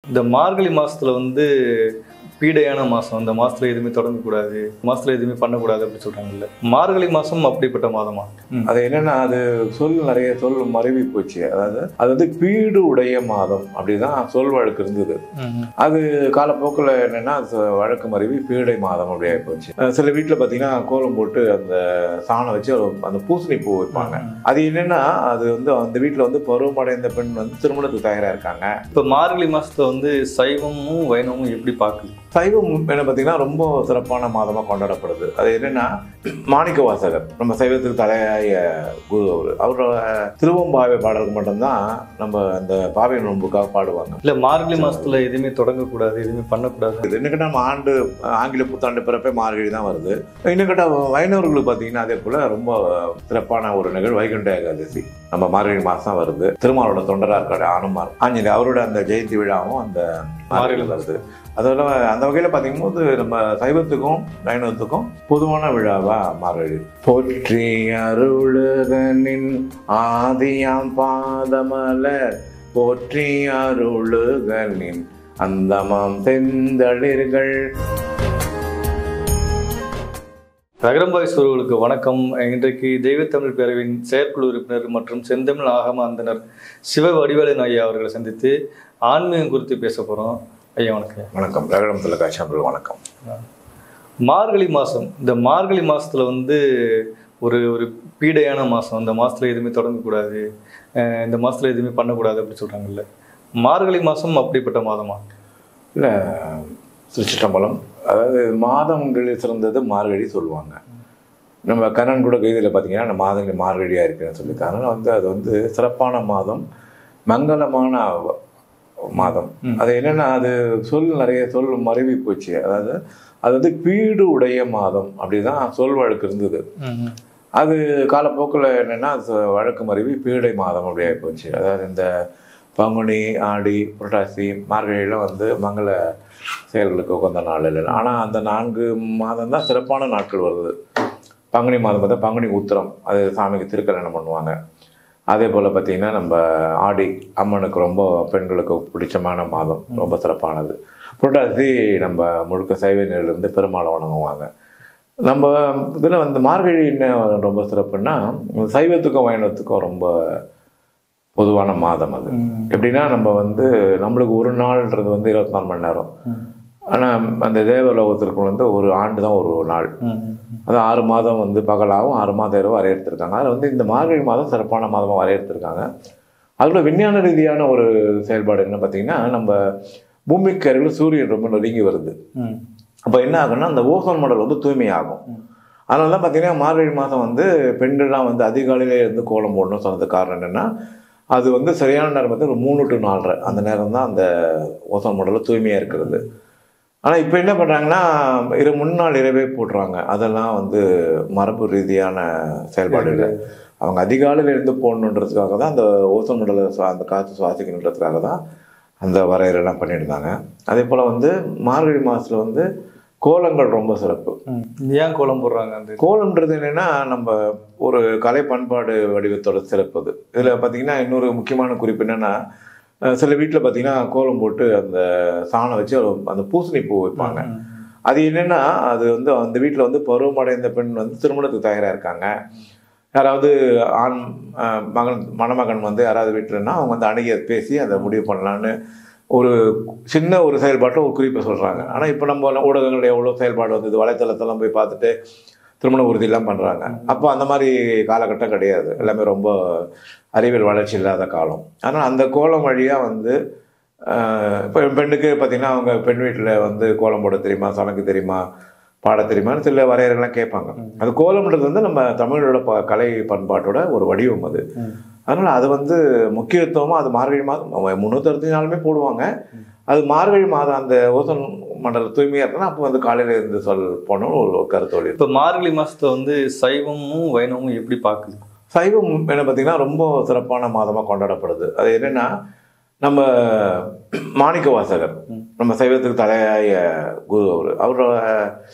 இந்த மார்கழி மாசத்துல வந்து பீடையான மாசம் இந்த மாசத்துல எதுவுமே தொடங்கக்கூடாது மாசத்துல எதுவுமே பண்ணக்கூடாது அப்படின்னு சொல்றாங்கல்ல மார்கழி மாசம் அப்படிப்பட்ட மாதமா அது என்னன்னா அது சொல் நிறைய சொல் மறைவி போச்சு அதாவது அது வந்து பீடு உடைய மாதம் அப்படிதான் சொல் வழக்கு இருந்தது அது காலப்போக்கில் என்னன்னா அது வழக்கு மறைவி பீடை மாதம் அப்படி ஆகி போச்சு அஹ் சில வீட்டில் பார்த்தீங்கன்னா கோலம் போட்டு அந்த சாணம் வச்சு ஒரு- அந்த பூசணி பூ வைப்பாங்க அது என்னன்னா அது வந்து அந்த வீட்டில் வந்து பருவமடைந்த பெண் வந்து திருமணத்துக்கு தயாராக இருக்காங்க இப்ப மார்கழி மாசத்துல வந்து சைவமும் வைணவமும் எப்படி பாக்குது சைவம் என்ன பார்த்தீங்கன்னா ரொம்ப சிறப்பான மாதமாக கொண்டாடப்படுது அது என்னன்னா மாணிக்க வாசகர் நம்ம சைவத்துக்கு தலையாய குரு அவர் அவரோட திருவம்பாவை பாடலுக்கு மட்டும்தான் நம்ம அந்த பாவை நோன்புக்காக பாடுவாங்க இல்ல மார்கழி மாசத்துல எதுவுமே தொடங்கக்கூடாது எதுவுமே பண்ணக்கூடாது இது இன்னும் கேட்டால் நம்ம ஆண்டு ஆங்கில புத்தாண்டு பிறப்பே மார்கழி தான் வருது இன்னும் கேட்டால் வைணவர்களுக்கு பார்த்தீங்கன்னா அதே போல் ரொம்ப சிறப்பான ஒரு நிகழ்வு வைகுண்ட ஏகாதசி நம்ம மார்கழி மாதம் வருது திருமாலோட தொண்டராக இருக்காரு ஆனுமார் ஆஞ்சநேயர் அவரோட அந்த ஜெயந்தி விழாவும் அந்த மார்கழி வருது அதோட அந்த வகையில் பார்க்கும்போது நம்ம சைவத்துக்கும் வைணவத்துக்கும் பொதுவான விழாவா மார்கழி போற்றி அருளுகனின் ஆதியாம் பாதமலர் போற்றி அருளுகனின் அந்தமாம் செந்தளிர்கள் ரகரம்பாய் சூழலுக்கு வணக்கம் இன்றைக்கு தெய்வத்தமிழ் பேரவையின் செயற்குழு உறுப்பினர் மற்றும் செந்தமிழ் ஆகம அந்தனர் சிவ வடிவேலன் ஐயா அவர்களை சந்தித்து ஆன்மீகம் குறித்து பேச போறோம் ஐயா வணக்கம் வணக்கம் ரகடம் தொலைக்காட்சி வணக்கம் மார்கழி மாதம் இந்த மார்கழி மாசத்துல வந்து ஒரு ஒரு பீடையான மாதம் இந்த மாசத்துல எதுவுமே தொடங்கக்கூடாது அஹ் இந்த மாசத்துல எதுவுமே பண்ணக்கூடாது அப்படி சொல்றாங்கல்ல மார்கழி மாதம் அப்படிப்பட்ட மாதமா இல்லை திருச்சிட்டம்பலம் அதாவது மாதங்களில் சிறந்தது மார்கழி சொல்லுவாங்க நம்ம கண்ணன் கூட கீதையில் பார்த்தீங்கன்னா அந்த மாதங்கள் மார்கழியாக இருக்குன்னு சொல்லியிருக்காங்க அதனால் வந்து அது வந்து சிறப்பான மாதம் மங்களமான வ- மாதம் ம். அது என்னன்னா அது சொல் நிறைய சொல் மறைவி போச்சு அதாவது அது வந்து பீடு உடைய மாதம் அப்படிதான் சொல் வழக்கு இருந்தது அது காலப்போக்கில் என்னென்னா வழக்கு மருவி பீடை மாதம் அப்படி ஆகி போச்சு அதாவது இந்த பங்குனி ஆடி புரட்டாசி மார்கழியெல்லாம் வந்து மங்கள செயல்களுக்கு உகந்த நாள் இல்லை ஆனால் அந்த நான்கு மாதம் தான் சிறப்பான நாட்கள் வருது பங்குனி மாதம் பார்த்தா பங்குனி உத்திரம் அது சாமிக்கு திருக்கல்யாணம் பண்ணுவாங்க அதே போல் பார்த்தீங்கன்னா நம்ம ஆடி அம்மனுக்கு ரொம்ப பெண்களுக்கு பிடிச்சமான மாதம் ரொம்ப சிறப்பானது புரட்டாசி நம்ம முழுக்க சைவ நிலையிலேருந்து பெருமாளை வணங்குவாங்க நம்ம இதில் வந்து மார்கழி என்ன ரொம்ப சிறப்புன்னா சைவத்துக்கும் வைணவத்துக்கும் ரொம்ப பொதுவான மாதம் அது எப்படின்னா நம்ம வந்து நம்மளுக்கு ஒரு நாள்ன்றது வந்து இருபத்தி நாலு மணி நேரம் ஆனால் அந்த தேவலோகத்திற்கு வந்து ஒரு ஆண்டு தான் ஒரு நாள் அது ஆறு மாதம் வந்து பகலாகவும் ஆறு மாதம் இரவு வரையறுத்திருக்காங்க அதில் வந்து இந்த மார்கழி மாதம் சிறப்பான மாதமாக வரையறுத்திருக்காங்க அதோட விஞ்ஞான ரீதியான ஒரு செயல்பாடு என்ன பார்த்தீங்கன்னா நம்ம பூமிக்கு அருகில் சூரியன் ரொம்ப நெருங்கி வருது அப்போ என்ன ஆகும்னா அந்த ஓசோன் மண்டல் வந்து தூய்மையாகும் அதனால தான் பார்த்தீங்கன்னா மார்கழி மாதம் வந்து பெண்கள்லாம் வந்து அதிகாலையிலே இருந்து கோலம் போடணும் சொன்னது காரணம் என்னென்னா அது வந்து சரியான நேரம் வந்து ஒரு மூணு டு நாலரை அந்த நேரம் தான் அந்த ஓசோன் மண்டலம் தூய்மையாக இருக்கிறது ஆனால் இப்போ என்ன பண்ணுறாங்கன்னா இரு முன்னாள் இரவே போடுறாங்க அதெல்லாம் வந்து மரபு ரீதியான செயல்பாடு இல்லை அவங்க அதிகாலையில் இருந்து போடணுன்றதுக்காக தான் அந்த ஓசோன் மண்டல சுவா- அந்த காற்று சுவாசிக்கணுன்றதுக்காக தான் அந்த வரையறையெல்லாம் பண்ணியிருந்தாங்க அதே போல் வந்து மார்கழி மாதத்தில் வந்து கோலங்கள் ரொம்ப சிறப்பு ஏன் கோலம் போடுறாங்க அந்த கோலம்ன்றது என்னன்னா நம்ம ஒரு கலை பண்பாடு வடிவத்தோட சிறப்பு அது இதில் பார்த்தீங்கன்னா இன்னொரு முக்கியமான குறிப்பு என்னன்னா அஹ் சில வீட்டில் பார்த்தீங்கன்னா கோலம் போட்டு அந்த சாணம் வச்சு ஒரு அந்த பூசணி பூ வைப்பாங்க அது என்னன்னா அது வந்து அந்த வீட்டில் வந்து பருவமடைந்த பெண் வந்து திருமணத்துக்கு தயாராக இருக்காங்க யாராவது ஆண் அஹ், மகன் மணமகன் வந்து யாராவது வீட்டிலன்னா அவங்க வந்து அணுகி அதை பேசி அதை முடிவு பண்ணலான்னு ஒரு சின்ன ஒரு செயல்பாட்டை ஒரு குறிப்பை சொல்கிறாங்க ஆனால் இப்போ நம்ம ஊடகங்கள் எவ்வளோ செயல்பாடு வந்தது வலைத்தளத்தெல்லாம் போய் பார்த்துட்டு திருமண உறுதியெல்லாம் பண்ணுறாங்க அப்போ அந்த மாதிரி காலகட்டம் கிடையாது எல்லாமே ரொம்ப அறிவியல் வளர்ச்சி இல்லாத காலம் ஆனால் அந்த கோலம் வழியாக வந்து இப்போ பெண்ணுக்கு பார்த்தீங்கன்னா அவங்க பெண் வீட்டில் வந்து கோலம் போட தெரியுமா சமைக்க தெரியுமா பாட தெரியுமான்னு சில வரையறைகள்லாம் கேட்பாங்க அது கோலம்ன்றது வந்து நம்ம தமிழோட ப கலை பண்பாட்டோட ஒரு வடிவம் அது அதனால் அது வந்து முக்கியத்துவமாக அது மார்கழி மாதம் முந்நூற்றி நாளுமே போடுவாங்க அது மார்கழி மாதம் அந்த ஓசோன் மண்டல தூய்மையாக இருக்குன்னா அப்போ வந்து காலையில் இருந்து சொல் போகணும்னு ஒரு கருத்தோடு இப்ப மார்கழி மாசத்தை வந்து சைவமும் வைணவமும் எப்படி பாக்குது சைவம் என்ன பார்த்தீங்கன்னா ரொம்ப சிறப்பான மாதமாக கொண்டாடப்படுது அது என்னன்னா நம்ம மாணிக்க வாசகர் நம்ம சைவத்துக்கு தலையாய குரு அவர் அவரோட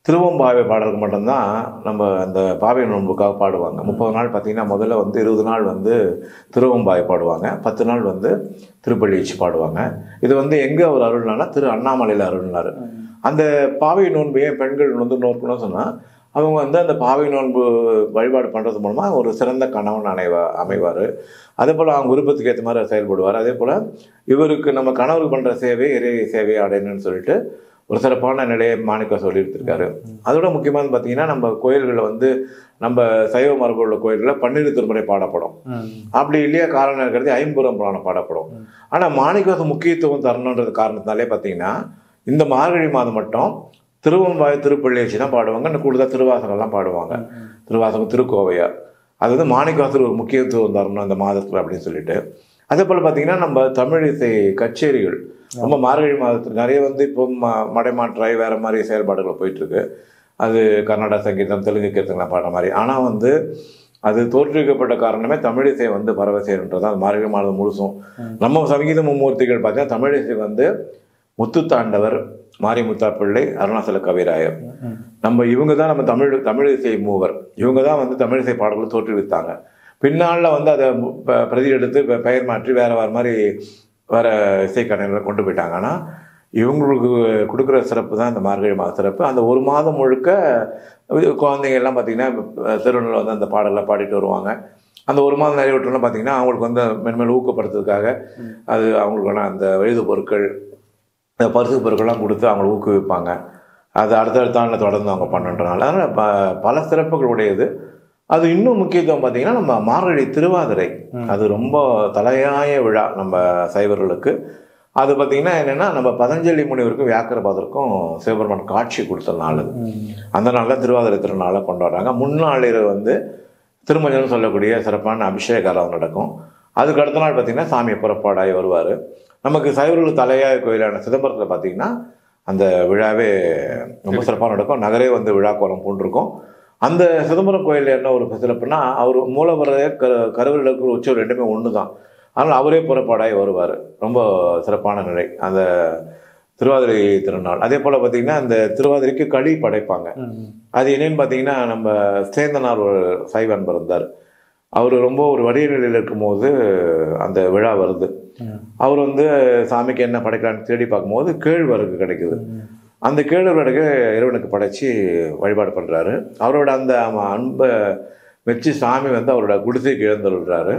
திருவம்பாவை பாடலுக்கு மட்டும்தான் நம்ம அந்த பாவை நோன்புக்காக பாடுவாங்க முப்பது நாள் பார்த்தீங்கன்னா முதல்ல வந்து இருபது நாள் வந்து திருவம்பாவை பாடுவாங்க பத்து நாள் வந்து திருப்பள்ளி வச்சு பாடுவாங்க இது வந்து எங்கே அவர் அருள்னால திரு அண்ணாமலையில் அருள்னாரு அந்த பாவை நோன்பு ஏன் பெண்கள் வந்து நோக்கணும்னு சொன்னால் அவங்க வந்து அந்த பாவை நோன்பு வழிபாடு பண்ணுறது மூலமாக ஒரு சிறந்த கணவன் அணைவா அமைவார் அதே போல் அவங்க விருப்பத்துக்கு ஏற்ற மாதிரி செயல்படுவார் அதே போல் இவருக்கு நம்ம கணவருக்கு பண்ணுற சேவை இறை சேவை அடையணும்னு சொல்லிட்டு ஒரு சிறப்பான நிலையை மாணிக்க சொல்லி எடுத்திருக்காரு அதோட முக்கியமானது பார்த்தீங்கன்னா நம்ம கோயில்களில் வந்து நம்ம சைவ மரபு உள்ள கோயில்களில் பன்னிரு திருமுறை பாடப்படும் அப்படி இல்லையா காரணம் இருக்கிறது ஐம்புறம் புராணம் பாடப்படும் ஆனால் மாணிக்கவாசம் முக்கியத்துவம் தரணுன்றது காரணத்தினாலே பார்த்தீங்கன்னா இந்த மார்கழி மாதம் மட்டும் திருவம்பாய் திருப்பள்ளி வச்சு தான் பாடுவாங்க இன்னும் கூடுதல் திருவாசகம்லாம் பாடுவாங்க திருவாசகம் திருக்கோவையார் அது வந்து மாணிக்கவாசர் ஒரு முக்கியத்துவம் தரணும் இந்த மாதத்தில் அப்படின்னு சொல்லிட்டு அதே போல் பார்த்தீங்கன்னா நம்ம தமிழ் இசை கச்சேரிகள் நம்ம மார்கழி மாதத்தில் நிறைய வந்து இப்போ ம மடைமாற்றாய் வேறு மாதிரி செயல்பாடுகள் போயிட்டுருக்கு அது கர்நாடக சங்கீதம் தெலுங்கு கீர்த்தனை பாடுற மாதிரி ஆனால் வந்து அது தோற்றுவிக்கப்பட்ட காரணமே தமிழ் இசை வந்து பரவ செய்யணுன்றது அது மார்கழி மாதம் முழுசும் நம்ம சங்கீத மும்மூர்த்திகள் பார்த்தீங்கன்னா தமிழ் இசை வந்து முத்துத்தாண்டவர் மாரிமுத்தா பிள்ளை அருணாசல கவிராயர் நம்ம இவங்க தான் நம்ம தமிழ் தமிழ் இசை மூவர் இவங்க தான் வந்து தமிழ் இசை பாடல்களை தோற்றுவித்தாங்க பின்னாளில் வந்து அதை ப- பிரதி எடுத்து பெ- பெயர் மாற்றி வேற வேறு மாதிரி வேற இசைக்கலைஞர்களை கொண்டு போயிட்டாங்க ஆனால் இவங்களுக்கு கொடுக்குற சிறப்பு தான் இந்த மார்கழி மாத சிறப்பு அந்த ஒரு மாதம் முழுக்க இது குழந்தைங்க எல்லாம் பார்த்தீங்கன்னா திருவண்ணூரில் வந்து அந்த பாடலாம் பாடிட்டு வருவாங்க அந்த ஒரு மாதம் நிறைவேற்றலாம் பார்த்தீங்கன்னா அவங்களுக்கு வந்து மென்மேல் ஊக்கப்படுத்துறதுக்காக அது அவங்களுக்கான அந்த எழுது பொருட்கள் இந்த பரிசு பொருட்கள்லாம் கொடுத்து அவங்களை ஊக்குவிப்பாங்க அது அடுத்தடுத்த ஆண்டில் தொடர்ந்து அவங்க பண்ணுன்றனால அதனால் ப பல சிறப்புகள் உடையது அது இன்னும் முக்கியத்துவம் பார்த்தீங்கன்னா நம்ம மார்கழி திருவாதிரை அது ரொம்ப தலையாய விழா நம்ம சைவர்களுக்கு அது பார்த்தீங்கன்னா என்னென்னா நம்ம பதஞ்சலி முனிவருக்கும் வியாக்கரபாதருக்கும் சிவபெருமான் காட்சி கொடுத்த நாள் அது அந்த நாளில் திருவாதிரை திருநாளை கொண்டாடுறாங்க முன்னாளில் வந்து திருமஞ்சனம் சொல்லக்கூடிய சிறப்பான அபிஷேக ஆராதனை நடக்கும் அதுக்கு அடுத்த நாள் பார்த்தீங்கன்னா சாமி புறப்பாடாகி வருவார் நமக்கு சைவர்கள் தலையாய கோயிலான சிதம்பரத்தில் பார்த்தீங்கன்னா அந்த விழாவே ரொம்ப சிறப்பாக நடக்கும் நகரே வந்து விழா கோலம் பூண்டிருக்கும் அந்த சிதம்பரம் கோயிலில் என்ன ஒரு சிறப்புனா அவர் மூலவரே க கருவறைக்கு உச்சம் ரெண்டுமே ஒன்று தான் அதனால் அவரே புறப்பாடாகி வருவார் ரொம்ப சிறப்பான நிலை அந்த திருவாதிரை திருநாள் அதே போல் பார்த்தீங்கன்னா அந்த திருவாதிரைக்கு களி படைப்பாங்க அது என்னன்னு பார்த்தீங்கன்னா நம்ம சேந்தனார் ஒரு சைவ அன்பர் இருந்தார் அவர் ரொம்ப ஒரு வடிய நிலையில் இருக்கும்போது அந்த விழா வருது அவர் வந்து சாமிக்கு என்ன படைக்கலான்னு தேடி பார்க்கும்போது கேழ்வரகு கிடைக்குது அந்த கேழ்வரகு இறைவனுக்கு படைச்சு வழிபாடு பண்ணுறாரு அவரோட அந்த அவ- அன்பை வச்சு சாமி வந்து அவரோட குடிசைக்கு எழுந்துள்ளாரு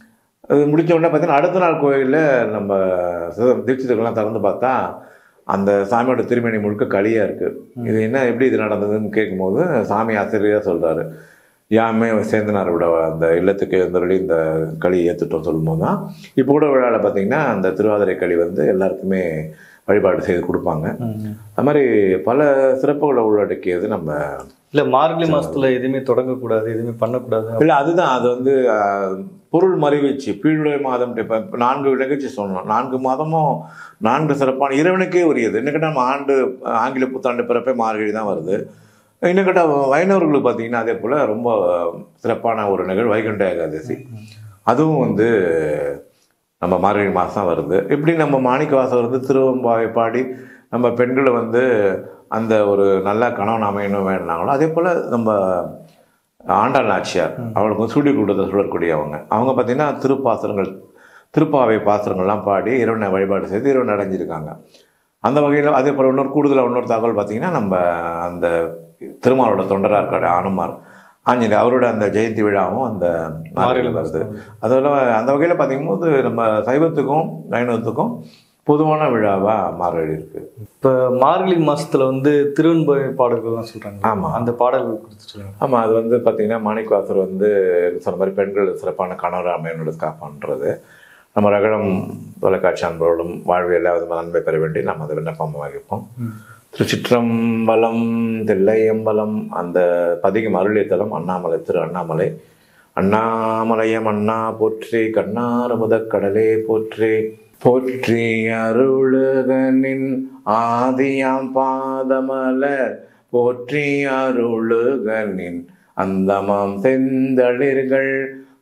அது முடிச்ச உடனே பார்த்தீங்கன்னா அடுத்த நாள் கோயிலில் நம்ம சிவ- தீட்சிதர்கள்லாம் திறந்து பார்த்தா அந்த சாமியோட திருமணி முழுக்க களியாக இருக்குது இது என்ன எப்படி இது நடந்ததுன்னு கேட்கும்போது சாமி ஆசிரியராக சொல்கிறாரு யாமே சேந்தனாரோட அந்த இல்லத்துக்கு எழுந்தருளி இந்த களி ஏற்றுட்டோம் சொல்லும்போது தான் இப்போ கூட விழாவில் பார்த்தீங்கன்னா அந்த திருவாதிரை களி வந்து எல்லாருக்குமே வழிபாடு செய்து கொடுப்பாங்க அது மாதிரி பல சிறப்புகளை உள்ளடக்கியது நம்ம இல்ல மார்கழி மாசத்துல எதுவுமே தொடங்கக்கூடாது எதுவுமே பண்ணக்கூடாது இல்லை அதுதான் அது வந்து ஆஹ், பொருள் மறைவீச்சு பீழுடைய மாதம் இப்போ நான்கு நிகழ்ச்சி சொன்னோம் நான்கு மாதமும் நான்கு சிறப்பான இறைவனுக்கே உரியது இன்னும் கேட்டால் நம்ம ஆண்டு ஆங்கில புத்தாண்டு பிறப்பே மார்கழி தான் வருது இன்னும் கேட்டால் வைணவர்களுக்கு பார்த்தீங்கன்னா அதே போல் ரொம்ப சிறப்பான ஒரு நிகழ்வு வைகுண்ட ஏகாதசி அதுவும் வந்து நம்ம மார்கழி மாதம் வருது இப்படி நம்ம மாணிக்கவாசம் வந்து திருவம்பாவை பாடி நம்ம பெண்களை வந்து அந்த ஒரு நல்ல கணவன் அமையணும் வேணுனாங்களோ அதே போல் நம்ம ஆண்டாள் நாச்சியார் அவளுக்கு வந்து சூடி கூட்டத்தை சொல்லக்கூடியவங்க அவங்க பார்த்தீங்கன்னா திருப்பாசுரங்கள் திருப்பாவை பாசுரங்கள்லாம் பாடி இறைவனை வழிபாடு செய்து இறைவன் அடைஞ்சிருக்காங்க அந்த வகையில் அதே போல் இன்னொரு கூடுதலாக இன்னொரு தகவல் பார்த்தீங்கன்னா நம்ம அந்த திருமாலோட தொண்டராக இருக்காரு ஆனுமார் ஆஞ்சநேயர் அவரோட அந்த ஜெயந்தி விழாவும் அந்த மார்கழியில் வருது அதோட அந்த வகையில் பார்த்திங்கும்போது நம்ம சைவத்துக்கும் வைணவத்துக்கும் பொதுவான விழாவாக மார்கழி இருக்கு இப்ப மார்கழி மாசத்துல வந்து திருவன்பை பாடல்கள்லாம் சொல்றாங்க ஆமா. அந்த பாடல்கள் குறித்து சொல்லுங்க ஆமாம் அது வந்து பார்த்தீங்கன்னா மாணிக்கவாசர் வந்து சொன்ன மாதிரி பெண்கள் சிறப்பான கணவர் அமையனுக்காக பண்ணுறது நம்ம ரகடம் தொலைக்காட்சி அன்பரோடும் வாழ்வியல் அது நன்மை பெற வேண்டி நாம் அதை விண்ணப்பமாக வைப்போம் திருச்சிற்றம்பலம் தில்லையம்பலம் அந்த பதிகம் அருளித்தலம் அண்ணாமலை திரு அண்ணாமலை அண்ணாமலையம் அண்ணா போற்றி கண்ணாரமுதக் கடலே போற்றி போற்றி அருளுகனின் ஆதியாம் பாதமலர் போற்றி அருளுகனின் அந்தமாம் செந்தளிர்கள்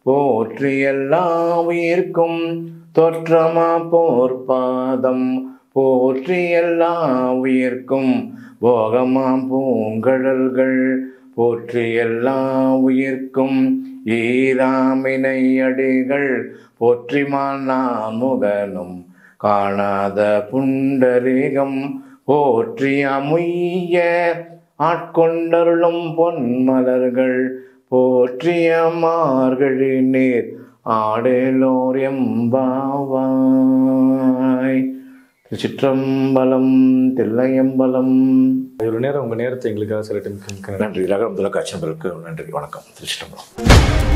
போற்றி எல்லா உயிர்க்கும் தோற்றமா போர் பாதம் போற்றி எல்லா உயிர்க்கும் போகமாம் பூங்கடல்கள் போற்றி எல்லா உயிர்க்கும் ஈராமினை அடிகள் போற்றிமான் நான் முகனும் காணாத புண்டரீகம் போற்றி அமுய்ய ஆட்கொண்டருளும் பொன்மலர்கள் போற்றிய மார்கழி நீர் ஆடேலோர் எம்பாவாய் திருச்சிற்றம்பலம் தில்லையம்பலம் இவ்வளோ நேரம் உங்கள் நேரத்தை எங்களுக்காக சில டைம் நன்றி ரகம் தொலைக்காட்சி நண்பர்களுக்கு நன்றி வணக்கம் திருச்சிற்றம்பலம்